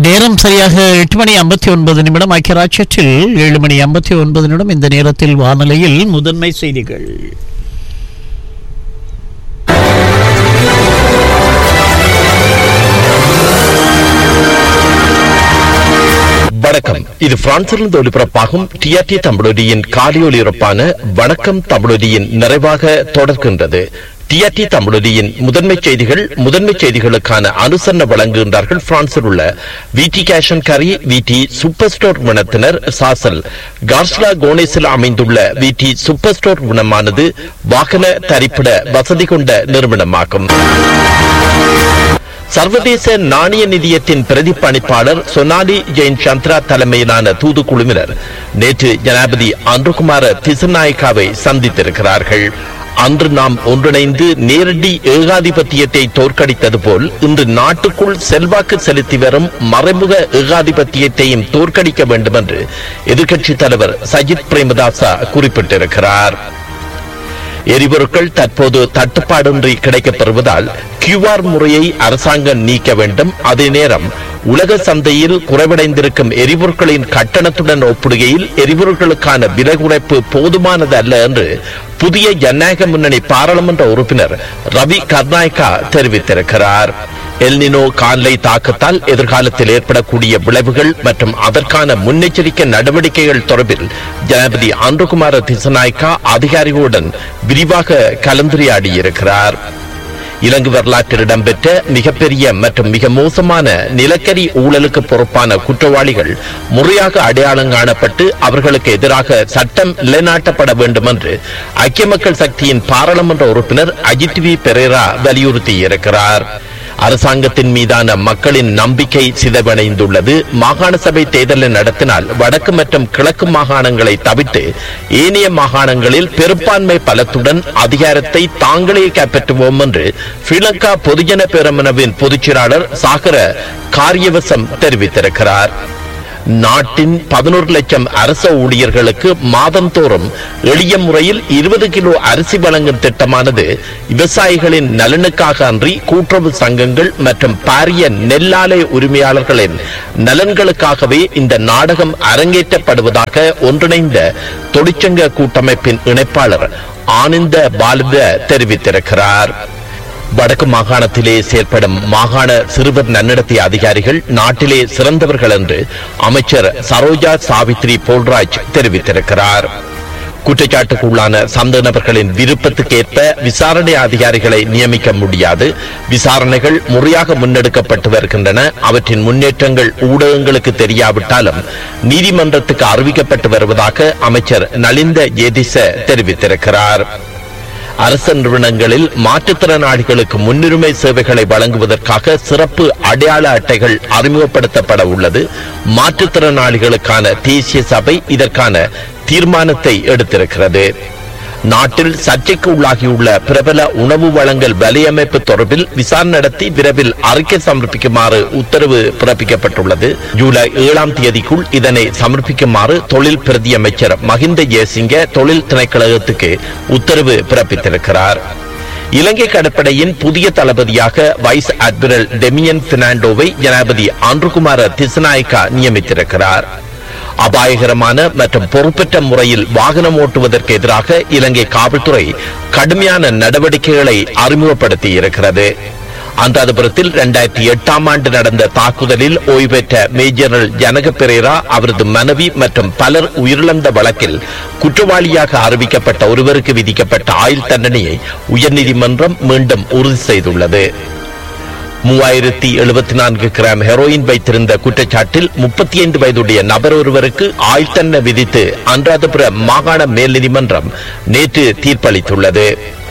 நேரம் சரியாக எட்டு மணி ஐம்பத்தி ஒன்பது நிமிடம் ஐக்கியராட்சியத்தில் ஏழு மணி ஐம்பத்தி ஒன்பது நிமிடம் இந்த நேரத்தில் வானொலியில் முதன்மை செய்திகள் வணக்கம் இது பிரான்சிலிருந்து ஒலிபரப்பாகும் டிஆர்டி தமிழொலியின் காலை ஒலிபரப்பான வணக்கம் தமிழொலியின் நிறைவாக தொடர்கின்றது டிஆர்டி தமிழொலியின் முதன்மை செய்திகள் முதன்மை செய்திகளுக்கான அனுசரணை வழங்குகின்றார்கள் பிரான்சில் உள்ள விடி கேஷன் கரி விடி சூப்பர் ஸ்டோர் குணத்தினர் சாசல் கார்ஸ்லா கோனேஸில் அமைந்துள்ள விடி சூப்பர் ஸ்டோர் குணமானது வாகன தரிப்பிட வசதி கொண்ட நிறுவனமாகும் சர்வதேச நாணய நிதியத்தின் பிரதிப்பணிப்பாளர் சொனாலி ஜெயின் சந்திரா தலைமையிலான தூதுக்குழுவினர் நேற்று ஜனாதிபதி அன்றுகுமார திசுநாயக்காவை சந்தித்திருக்கிறார்கள் அன்று நாம் ஒன்றிணைந்து நேரடி ஏகாதிபத்தியத்தை தோற்கடித்தது போல் இன்று நாட்டுக்குள் செல்வாக்கு செலுத்தி வரும் மறைமுக ஏகாதிபத்தியத்தையும் தோற்கடிக்க வேண்டும் என்று எதிர்க்கட்சித் தலைவர் சஜித் பிரேமதாசா குறிப்பிட்டிருக்கிறார் எரிபொருட்கள் தற்போது தட்டுப்பாடின்றி கிடைக்கப்பெறுவதால் கியூஆர் முறையை அரசாங்கம் நீக்க வேண்டும் அதே நேரம் உலக சந்தையில் குறைவடைந்திருக்கும் எரிபொருட்களின் கட்டணத்துடன் ஒப்பிடுகையில் எரிபொருட்களுக்கான விலை குறைப்பு போதுமானது அல்ல என்று புதிய ஜனநாயக முன்னணி பாராளுமன்ற உறுப்பினர் ரவி கர்நாயக்கா தெரிவித்திருக்கிறார் எல்னினோ கான்லை தாக்கத்தால் எதிர்காலத்தில் ஏற்படக்கூடிய விளைவுகள் மற்றும் அதற்கான முன்னெச்சரிக்கை நடவடிக்கைகள் தொடர்பில் ஜனாதிபதி அன்றுகுமார திசநாயக்கா அதிகாரிகளுடன் விரிவாக கலந்துரையாடியிருக்கிறார் இலங்கை வரலாற்றில் இடம்பெற்ற மிகப்பெரிய மற்றும் மிக மோசமான நிலக்கரி ஊழலுக்கு பொறுப்பான குற்றவாளிகள் முறையாக அடையாளம் காணப்பட்டு அவர்களுக்கு எதிராக சட்டம் நிலைநாட்டப்பட வேண்டும் என்று ஐக்கிய மக்கள் சக்தியின் பாராளுமன்ற உறுப்பினர் அஜித் வி பெரேரா வலியுறுத்தியிருக்கிறார் அரசாங்கத்தின் மீதான மக்களின் நம்பிக்கை சிதைவடைந்துள்ளது மாகாண சபை தேர்தலை நடத்தினால் வடக்கு மற்றும் கிழக்கு மாகாணங்களை தவிர்த்து ஏனைய மாகாணங்களில் பெரும்பான்மை பலத்துடன் அதிகாரத்தை தாங்களே கைப்பற்றுவோம் என்று ஸ்ரீலங்கா பொதுஜன பேரமனவின் பொதுச்செயலாளர் சாகர காரியவசம் தெரிவித்திருக்கிறார் நாட்டின் பதினோரு லட்சம் அரச ஊழியர்களுக்கு மாதந்தோறும் எளிய முறையில் இருபது கிலோ அரிசி வழங்கும் திட்டமானது விவசாயிகளின் நலனுக்காக அன்றி கூட்டுறவு சங்கங்கள் மற்றும் பாரிய நெல்லாலை உரிமையாளர்களின் நலன்களுக்காகவே இந்த நாடகம் அரங்கேற்றப்படுவதாக ஒன்றிணைந்த தொழிற்சங்க கூட்டமைப்பின் இணைப்பாளர் ஆனந்த பாலித தெரிவித்திருக்கிறார் வடக்கு மாகாணத்திலே செயற்படும் மாகாண சிறுவர் நன்னடத்தை அதிகாரிகள் நாட்டிலே சிறந்தவர்கள் என்று அமைச்சர் சரோஜா சாவித்ரி போல்ராஜ் தெரிவித்திருக்கிறார் குற்றச்சாட்டுக்குள்ளான சந்த நபர்களின் விருப்பத்துக்கு ஏற்ப விசாரணை அதிகாரிகளை நியமிக்க முடியாது விசாரணைகள் முறையாக முன்னெடுக்கப்பட்டு வருகின்றன அவற்றின் முன்னேற்றங்கள் ஊடகங்களுக்கு தெரியாவிட்டாலும் நீதிமன்றத்துக்கு அறிவிக்கப்பட்டு வருவதாக அமைச்சர் நலிந்த ஜேதிச தெரிவித்திருக்கிறார் அரசு நிறுவனங்களில் மாற்றுத்திறனாளிகளுக்கு முன்னுரிமை சேவைகளை வழங்குவதற்காக சிறப்பு அடையாள அட்டைகள் அறிமுகப்படுத்தப்பட உள்ளது மாற்றுத்திறனாளிகளுக்கான தேசிய சபை இதற்கான தீர்மானத்தை எடுத்திருக்கிறது நாட்டில் சர்ச்சைக்கு உள்ளாகியுள்ள பிரபல உணவு வழங்கல் வலையமைப்பு தொடர்பில் விசாரணை நடத்தி விரைவில் அறிக்கை சமர்ப்பிக்குமாறு உத்தரவு பிறப்பிக்கப்பட்டுள்ளது ஜூலை ஏழாம் தேதிக்குள் இதனை சமர்ப்பிக்குமாறு தொழில் பிரதி அமைச்சர் மஹிந்த ஜெயசிங்க தொழில் திணைக்களகத்துக்கு உத்தரவு பிறப்பித்திருக்கிறார் இலங்கை கடற்படையின் புதிய தளபதியாக வைஸ் அட்மிரல் டெமியன் பெர்னாண்டோவை ஜனாதிபதி ஆண்ட்ருகுமார திசநாயக்கா நியமித்திருக்கிறார் அபாயகரமான மற்றும் பொறுப்பற்ற முறையில் வாகனம் ஓட்டுவதற்கு எதிராக இலங்கை காவல்துறை கடுமையான நடவடிக்கைகளை அறிமுகப்படுத்தி இருக்கிறது அந்தாதபுரத்தில் இரண்டாயிரத்தி எட்டாம் ஆண்டு நடந்த தாக்குதலில் ஓய்வு பெற்ற மேஜர் ஜனக பெரேரா அவரது மனைவி மற்றும் பலர் உயிரிழந்த வழக்கில் குற்றவாளியாக அறிவிக்கப்பட்ட ஒருவருக்கு விதிக்கப்பட்ட ஆயுள் தண்டனையை உயர்நீதிமன்றம் மீண்டும் உறுதி செய்துள்ளது மூவாயிரத்தி எழுபத்தி நான்கு கிராம் ஹெரோயின் வைத்திருந்த குற்றச்சாட்டில் முப்பத்தி ஐந்து வயதுடைய நபர் ஒருவருக்கு ஆயுள் தண்டனை விதித்து அனுராதபுர மாகாண மேல் நீதிமன்றம் நேற்று தீர்ப்பளித்துள்ளது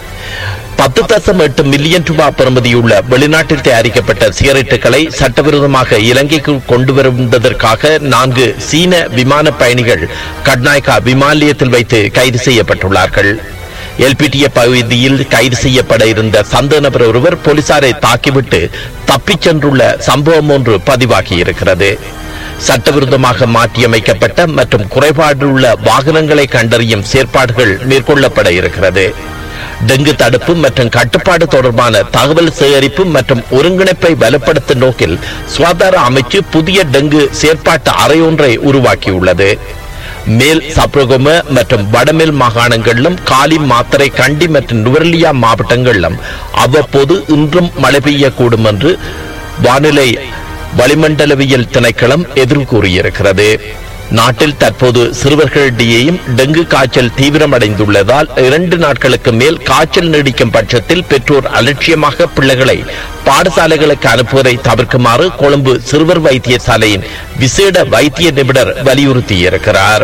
பத்து தசம் எட்டு மில்லியன் ரூபாய் பெறுமதியுள்ள வெளிநாட்டில் தயாரிக்கப்பட்ட சிகரெட்டுகளை சட்டவிரோதமாக இலங்கைக்கு கொண்டு வருவதற்காக நான்கு சீன விமான பயணிகள் கட்நாயக்கா விமான நிலையத்தில் வைத்து கைது செய்யப்பட்டுள்ளார்கள் எல்பிடிய பகுதியில் கைது செய்யப்பட இருந்த சந்தேக நபர் ஒருவர் போலீசாரை தாக்கிவிட்டு தப்பிச் சென்றுள்ள சம்பவம் ஒன்று பதிவாகி இருக்கிறது சட்டவிரோதமாக மாற்றியமைக்கப்பட்ட மற்றும் குறைபாடுள்ள வாகனங்களை கண்டறியும் செயற்பாடுகள் மேற்கொள்ளப்பட இருக்கிறது டெங்கு தடுப்பு மற்றும் கட்டுப்பாடு தொடர்பான தகவல் சேகரிப்பு மற்றும் ஒருங்கிணைப்பை வலுப்படுத்தும் நோக்கில் சுகாதார அமைச்சு புதிய டெங்கு செயற்பாட்டு அறையொன்றை உருவாக்கியுள்ளது மேல் சப்ரகம மற்றும் வடமேல் மாகாணங்களிலும் காலி மாத்தரை கண்டி மற்றும் நுவர்லியா மாவட்டங்களிலும் அவ்வப்போது இன்றும் மழை பெய்யக்கூடும் என்று வானிலை வளிமண்டலவியல் திணைக்களம் எதிர்கூறியிருக்கிறது நாட்டில் தற்போது சிறுவர்களிடையேயும் டெங்கு காய்ச்சல் தீவிரமடைந்துள்ளதால் இரண்டு நாட்களுக்கு மேல் காய்ச்சல் நீடிக்கும் பட்சத்தில் பெற்றோர் அலட்சியமாக பிள்ளைகளை பாடசாலைகளுக்கு அனுப்புவதை தவிர்க்குமாறு கொழும்பு சிறுவர் வைத்தியசாலையின் விசேட வைத்திய நிபுணர் வலியுறுத்தியிருக்கிறார்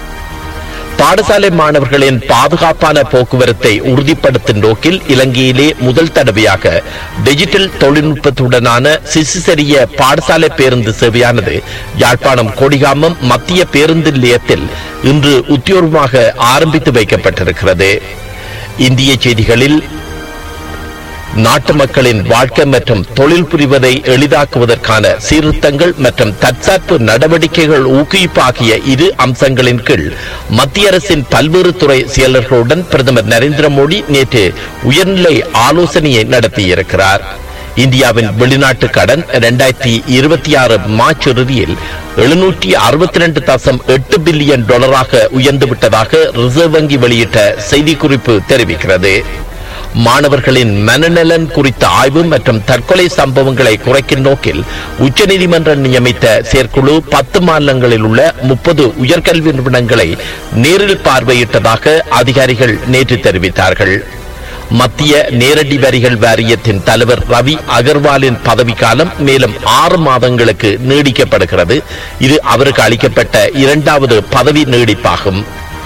பாடசாலை மாணவர்களின் பாதுகாப்பான போக்குவரத்தை உறுதிப்படுத்தும் நோக்கில் இலங்கையிலே முதல் தடவையாக டிஜிட்டல் தொழில்நுட்பத்துடனான சிசுசரிய பாடசாலை பேருந்து சேவையானது யாழ்ப்பாணம் கொடிகாமம் மத்திய பேருந்து நிலையத்தில் இன்று உத்தியோகமாக ஆரம்பித்து வைக்கப்பட்டிருக்கிறது இந்திய செய்திகளில் நாட்டு மக்களின் வாழ்க்கை மற்றும் தொழில் புரிவதை எளிதாக்குவதற்கான சீர்திருத்தங்கள் மற்றும் தற்சார்பு நடவடிக்கைகள் ஊக்குவிப்பு ஆகிய இரு அம்சங்களின் கீழ் மத்திய அரசின் பல்வேறு துறை செயலர்களுடன் பிரதமர் நரேந்திர மோடி நேற்று உயர்நிலை ஆலோசனையை நடத்தியிருக்கிறார் இந்தியாவின் வெளிநாட்டு கடன் இரண்டாயிரத்தி இருபத்தி ஆறு மார்ச் இறுதியில் எழுநூற்றி அறுபத்தி ரெண்டு தசம் எட்டு பில்லியன் டாலராக உயர்ந்துவிட்டதாக ரிசர்வ் வங்கி வெளியிட்ட செய்திக்குறிப்பு தெரிவிக்கிறது மாணவர்களின் மனநலன் குறித்த ஆய்வு மற்றும் தற்கொலை சம்பவங்களை குறைக்கும் நோக்கில் உச்சநீதிமன்றம் நியமித்த செயற்குழு பத்து மாநிலங்களில் உள்ள முப்பது உயர்கல்வி நிறுவனங்களை நேரில் பார்வையிட்டதாக அதிகாரிகள் நேற்று தெரிவித்தார்கள் மத்திய நேரடி வரிகள் வாரியத்தின் தலைவர் ரவி அகர்வாலின் பதவிக்காலம் மேலும் ஆறு மாதங்களுக்கு நீடிக்கப்படுகிறது இது அவருக்கு அளிக்கப்பட்ட இரண்டாவது பதவி நீடிப்பாகும்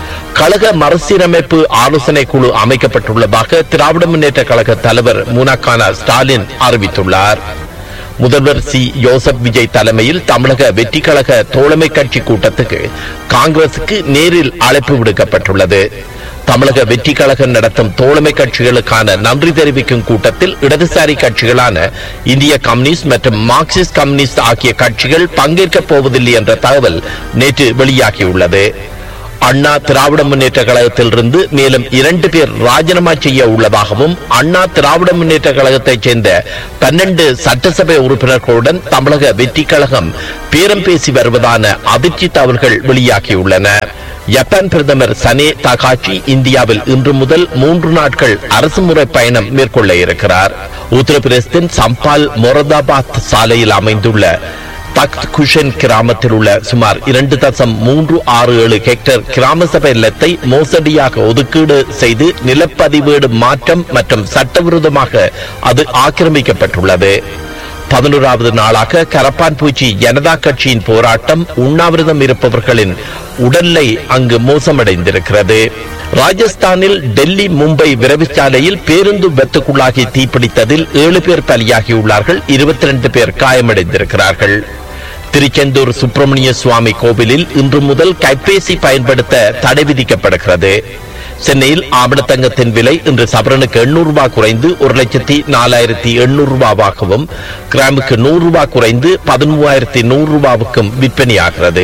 கழக மறுசீரமைப்பு ஆலோசனை குழு அமைக்கப்பட்டுள்ளதாக திராவிட முன்னேற்ற கழக தலைவர் முனக்கான ஸ்டாலின் அறிவித்துள்ளார் முதல்வர் சி யோசப் விஜய் தலைமையில் தமிழக வெற்றி கழக தோழமை கட்சி கூட்டத்துக்கு காங்கிரசுக்கு நேரில் அழைப்பு விடுக்கப்பட்டுள்ளது தமிழக வெற்றி கழகம் நடத்தும் தோழமை கட்சிகளுக்கான நன்றி தெரிவிக்கும் கூட்டத்தில் இடதுசாரி கட்சிகளான இந்திய கம்யூனிஸ்ட் மற்றும் மார்க்சிஸ்ட் கம்யூனிஸ்ட் ஆகிய கட்சிகள் பங்கேற்கப் போவதில்லை என்ற தகவல் நேற்று வெளியாகியுள்ளது அண்ணா திராவிட முன்னேற்ற கழகத்திலிருந்து மேலும் இரண்டு பேர் ராஜினாமா செய்ய உள்ளதாகவும் அண்ணா திராவிட முன்னேற்ற கழகத்தைச் சேர்ந்த பன்னெண்டு சட்டசபை உறுப்பினர்களுடன் தமிழக வெற்றி கழகம் பேரம் பேசி வருவதான அதிர்ச்சி தகவல்கள் வெளியாகியுள்ளன ஜப்பான் பிரதமர் சனே தகாச்சி இந்தியாவில் இன்று முதல் மூன்று நாட்கள் அரசுமுறை பயணம் மேற்கொள்ள இருக்கிறார் உத்தரப்பிரதேசத்தின் சம்பால் மொரதாபாத் சாலையில் அமைந்துள்ள தக்த் குஷன் கிராமத்தில் உள்ள சுமார் இரண்டு தசம் மூன்று ஆறு ஏழு ஹெக்டேர் கிராம சபை நிலத்தை மோசடியாக ஒதுக்கீடு செய்து நிலப்பதிவேடு மாற்றம் மற்றும் சட்டவிரோதமாக அது ஆக்கிரமிக்கப்பட்டுள்ளது பதினோராவது நாளாக கரப்பான் பூச்சி ஜனதா கட்சியின் போராட்டம் உண்ணாவிரதம் இருப்பவர்களின் உடல்லை அங்கு மோசமடைந்திருக்கிறது ராஜஸ்தானில் டெல்லி மும்பை விரைவுச்சாலையில் பேருந்து வெத்துக்குள்ளாகி தீப்பிடித்ததில் ஏழு பேர் பலியாகியுள்ளார்கள் இருபத்தி ரெண்டு பேர் காயமடைந்திருக்கிறார்கள் திருச்செந்தூர் சுப்பிரமணிய சுவாமி கோவிலில் இன்று முதல் கைபேசி பயன்படுத்த தடை விதிக்கப்படுகிறது சென்னையில் ஆபணத்தங்கத்தின் விலை இன்று சவரனுக்கு எண்ணூறு ரூபாய் குறைந்து ஒரு லட்சத்தி நாலாயிரத்தி எண்ணூறு ரூபாவாகவும் கிராமுக்கு நூறு ரூபாய் குறைந்து பதிமூவாயிரத்தி நூறு ரூபாவுக்கும் விற்பனையாகிறது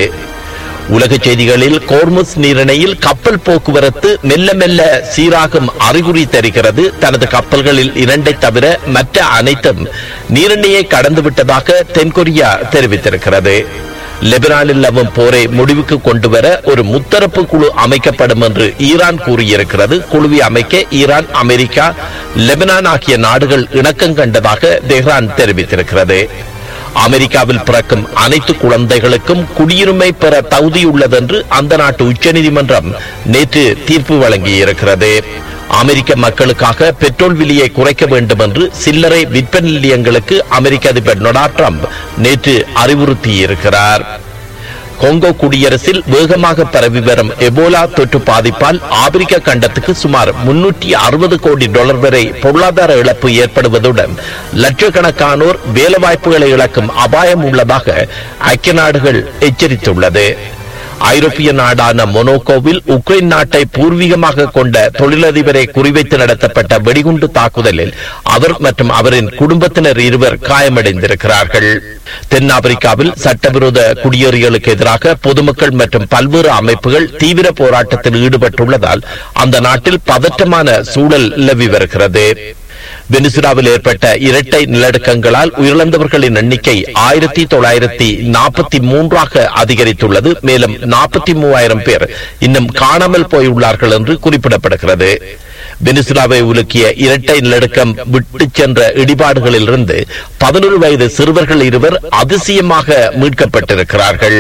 உலக செய்திகளில் கோர்முஸ் நீரிணையில் கப்பல் போக்குவரத்து மெல்ல மெல்ல சீராகும் அறிகுறி தருகிறது தனது கப்பல்களில் இரண்டை தவிர மற்ற அனைத்தும் நீரிணையை கடந்து விட்டதாக தென்கொரியா தெரிவித்திருக்கிறது லெபனானில் நிலவும் போரை முடிவுக்கு கொண்டு வர ஒரு முத்தரப்பு குழு அமைக்கப்படும் என்று ஈரான் கூறியிருக்கிறது குழுவை அமைக்க ஈரான் அமெரிக்கா லெபனான் ஆகிய நாடுகள் இணக்கம் கண்டதாக தெஹ்ரான் தெரிவித்திருக்கிறது அமெரிக்காவில் பிறக்கும் அனைத்து குழந்தைகளுக்கும் குடியுரிமை பெற தகுதியுள்ளதென்று அந்த நாட்டு உச்சநீதிமன்றம் நேற்று தீர்ப்பு வழங்கியிருக்கிறது அமெரிக்க மக்களுக்காக பெட்ரோல் விலையை குறைக்க வேண்டும் என்று சில்லறை விற்பனை நிலையங்களுக்கு அமெரிக்க அதிபர் டொனால்ட் ட்ரம்ப் நேற்று அறிவுறுத்தியிருக்கிறார் கொங்கோ குடியரசில் வேகமாக பரவி வரும் எபோலா தொற்று பாதிப்பால் ஆப்பிரிக்க கண்டத்துக்கு சுமார் முன்னூற்றி அறுபது கோடி டாலர் வரை பொருளாதார இழப்பு ஏற்படுவதுடன் லட்சக்கணக்கானோர் வேலைவாய்ப்புகளை இழக்கும் அபாயம் உள்ளதாக ஐக்கிய நாடுகள் எச்சரித்துள்ளது ஐரோப்பிய நாடான மொனோகோவில் உக்ரைன் நாட்டை பூர்வீகமாக கொண்ட தொழிலதிபரை குறிவைத்து நடத்தப்பட்ட வெடிகுண்டு தாக்குதலில் அவர் மற்றும் அவரின் குடும்பத்தினர் இருவர் காயமடைந்திருக்கிறார்கள் தென்னாப்பிரிக்காவில் சட்டவிரோத குடியேறிகளுக்கு எதிராக பொதுமக்கள் மற்றும் பல்வேறு அமைப்புகள் தீவிர போராட்டத்தில் ஈடுபட்டுள்ளதால் அந்த நாட்டில் பதற்றமான சூழல் நிலவி வருகிறது வெனிசுலாவில் ஏற்பட்ட இரட்டை நிலநடுக்கங்களால் உயிரிழந்தவர்களின் எண்ணிக்கை ஆயிரத்தி தொள்ளாயிரத்தி நாற்பத்தி மூன்றாக அதிகரித்துள்ளது மேலும் நாற்பத்தி மூவாயிரம் பேர் இன்னும் காணாமல் போயுள்ளார்கள் என்று குறிப்பிடப்படுகிறது வெனிசுலாவை உலுக்கிய இரட்டை நிலநடுக்கம் விட்டு சென்ற இடிபாடுகளில் இருந்து பதினொரு வயது சிறுவர்கள் இருவர் அதிசயமாக மீட்கப்பட்டிருக்கிறார்கள்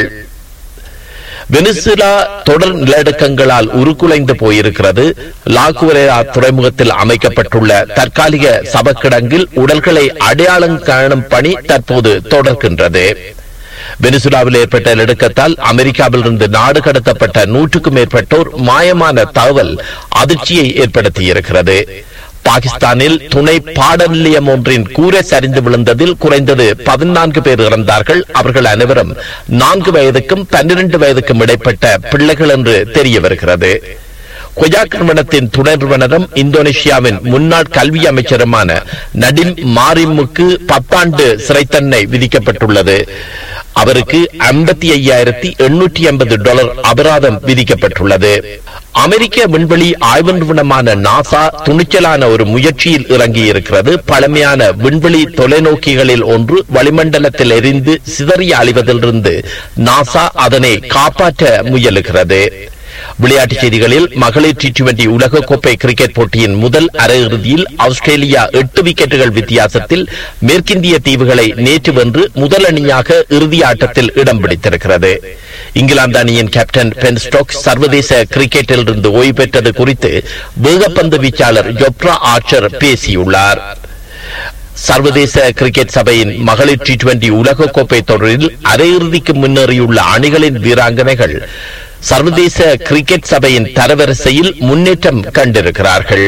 வெனிசுலா தொடர் நிலநடுக்கங்களால் உருக்குலைந்து போயிருக்கிறது லாகுவரேரா துறைமுகத்தில் அமைக்கப்பட்டுள்ள தற்காலிக சபக்கிடங்கில் உடல்களை அடையாளம் காணும் பணி தற்போது தொடர்கின்றது வெனிசுலாவில் ஏற்பட்ட நடுக்கத்தால் அமெரிக்காவில் இருந்து நாடு கடத்தப்பட்ட நூற்றுக்கும் மேற்பட்டோர் மாயமான தகவல் அதிர்ச்சியை ஏற்படுத்தியிருக்கிறது பாகிஸ்தானில் துணை பாட நிலையம் ஒன்றின் கூரை சரிந்து விழுந்ததில் குறைந்தது பதினான்கு பேர் இறந்தார்கள் அவர்கள் அனைவரும் நான்கு வயதுக்கும் பன்னிரண்டு வயதுக்கும் இடைப்பட்ட பிள்ளைகள் என்று தெரிய வருகிறது கொஜாக் நிறுவனத்தின் துணை நிறுவனரும் இந்தோனேஷியாவின் முன்னாள் கல்வி அமைச்சருமான நடிம் மாரிமுக்கு பத்தாண்டு சிறை தண்டனை விதிக்கப்பட்டுள்ளது அவருக்கு ஐம்பத்தி ஐயாயிரத்தி எண்ணூற்றி ஐம்பது டாலர் அபராதம் விதிக்கப்பட்டுள்ளது அமெரிக்க விண்வெளி ஆய்வு நிறுவனமான நாசா துணிச்சலான ஒரு முயற்சியில் இறங்கி இருக்கிறது பழமையான விண்வெளி தொலைநோக்கிகளில் ஒன்று வளிமண்டலத்தில் எரிந்து சிதறி அழிவதிலிருந்து நாசா அதனை காப்பாற்ற முயலுகிறது விளையாட்டுச் செய்திகளில் மகளிர் டி டுவெண்டி உலகக்கோப்பை கிரிக்கெட் போட்டியின் முதல் அரையிறுதியில் ஆஸ்திரேலியா எட்டு விக்கெட்டுகள் வித்தியாசத்தில் மேற்கிந்திய தீவுகளை நேற்று வென்று முதல் அணியாக இறுதி ஆட்டத்தில் இடம் பிடித்திருக்கிறது இங்கிலாந்து அணியின் கேப்டன் பென் ஸ்டோக் சர்வதேச கிரிக்கெட்டில் இருந்து ஓய்வு பெற்றது குறித்து வேகப்பந்து வீச்சாளர் ஜொப்ரா ஆர்ச்சர் பேசியுள்ளார் சர்வதேச கிரிக்கெட் சபையின் மகளிர் டி டுவெண்டி உலகக்கோப்பை தொடரில் அரையிறுதிக்கு முன்னேறியுள்ள அணிகளின் வீராங்கனைகள் சர்வதேச கிரிக்கெட் சபையின் தரவரிசையில் முன்னேற்றம் கண்டிருக்கிறார்கள்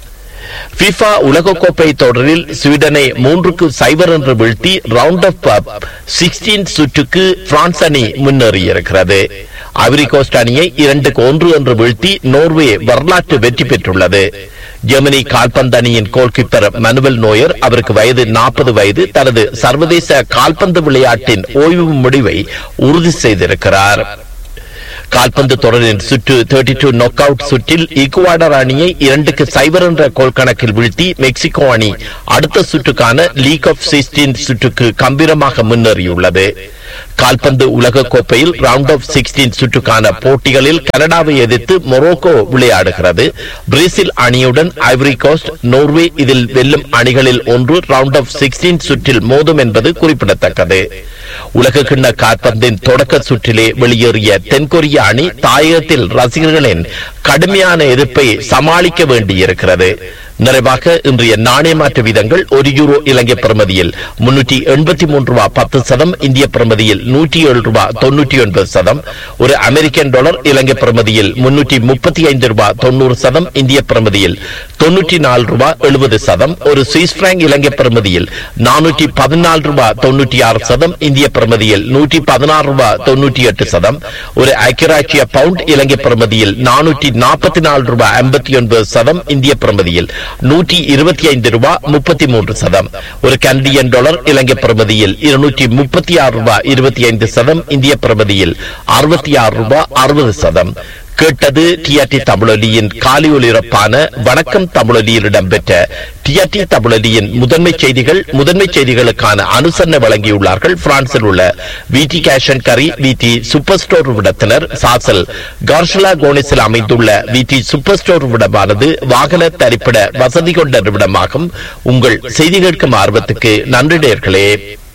பிஃபா உலகக்கோப்பை தொடரில் ஸ்வீடனை மூன்றுக்கு சைபர் என்று வீழ்த்தி ரவுண்ட் ஆஃப் சிக்ஸ்டீன் சுற்றுக்கு பிரான்ஸ் அணி முன்னேறியிருக்கிறது ஐவரி கோஸ்ட் அணியை இரண்டுக்கு ஒன்று என்று வீழ்த்தி நோர்வே வரலாற்று வெற்றி பெற்றுள்ளது ஜெர்மனி கால்பந்து அணியின் கோல்கீப்பர் மனுவல் நோயர் அவருக்கு வயது நாற்பது வயது தனது சர்வதேச கால்பந்து விளையாட்டின் ஓய்வு முடிவை உறுதி செய்திருக்கிறார் கால்பந்து தொடரின் சுற்று தேர்ட்டி டூ நொக் அவுட் சுற்றில் ஈக்குவாடர் அணியை இரண்டுக்கு சைபர் என்ற கோல் கணக்கில் வீழ்த்தி மெக்சிகோ அணி அடுத்த சுற்றுக்கான லீக் ஆஃப் சிக்ஸ்டீன் சுற்றுக்கு கம்பீரமாக முன்னேறியுள்ளது கால்பந்து உலக கோப்பையில் ரவுண்ட் ஆஃப் சிக்ஸ்டீன் சுற்றுக்கான போட்டிகளில் கனடாவை எதிர்த்து மொரோக்கோ விளையாடுகிறது பிரேசில் அணியுடன் ஐவரி கோஸ்ட் நோர்வே இதில் வெல்லும் அணிகளில் ஒன்று ரவுண்ட் ஆஃப் சிக்ஸ்டீன் சுற்றில் மோதும் என்பது குறிப்பிடத்தக்கது உலக கிண்ண கால்பந்தின் தொடக்க சுற்றிலே வெளியேறிய தென்கொரிய அணி தாயகத்தில் ரசிகர்களின் கடுமையான எதிர்ப்பை சமாளிக்க வேண்டியிருக்கிறது நிறைவாக இன்றைய நாணய மாற்று வீதங்கள் ஒரு யூரோ இலங்கை பிரமதியில் முன்னூற்றி எண்பத்தி மூன்று ரூபாய் பத்து சதம் இந்திய பிரமதியில் நூற்றி ஏழு ரூபாய் தொன்னூற்றி ஒன்பது சதம் ஒரு அமெரிக்கன் டாலர் இலங்கை பிரமதியில் முன்னூற்றி முப்பத்தி ஐந்து ரூபாய் தொண்ணூறு சதம் இந்திய பிரமதியில் தொன்னூற்றி நாலு ரூபாய் எழுபது சதம் ஒரு சுவிஸ் பிராங்க் இலங்கை பிரமதியில் நானூற்றி பதினாலு ரூபாய் தொன்னூற்றி ஆறு சதம் இந்திய பிரமதியில் நூற்றி பதினாறு ரூபாய் தொன்னூற்றி எட்டு சதம் ஒரு ஐக்கியராட்சிய பவுண்ட் இலங்கை பிரமதியில் நானூற்றி நாற்பத்தி நாலு ரூபாய் ஐம்பத்தி ஒன்பது சதம் இந்திய பிரமதியில் நூற்றி இருபத்தி ஐந்து ரூபாய் முப்பத்தி மூன்று சதம் ஒரு கனடியன் டாலர் இலங்கை பிரமதியில் இருநூற்றி முப்பத்தி ஆறு ரூபாய் இருபத்தி ஐந்து சதம் இந்திய பிரமதியில் அறுபத்தி ஆறு ரூபாய் அறுபது சதம் கேட்டது டிஆர்டி தமிழொலியின் காலி ஒலிபரப்பான வணக்கம் தமிழொலியில் இடம்பெற்ற டிஆர்டி தமிழொலியின் முதன்மை செய்திகள் முதன்மை செய்திகளுக்கான அனுசரணை வழங்கியுள்ளார்கள் பிரான்சில் உள்ள விடி கேஷன் கரி விடி சூப்பர் ஸ்டோர் விடத்தினர் சாசல் கார்ஷலா கோனிஸில் அமைந்துள்ள விடி சூப்பர் ஸ்டோர் விடமானது வாகன தரிப்பிட வசதி கொண்ட நிறுவனமாகும் உங்கள் செய்தி கேட்கும் ஆர்வத்துக்கு நன்றி நேர்களே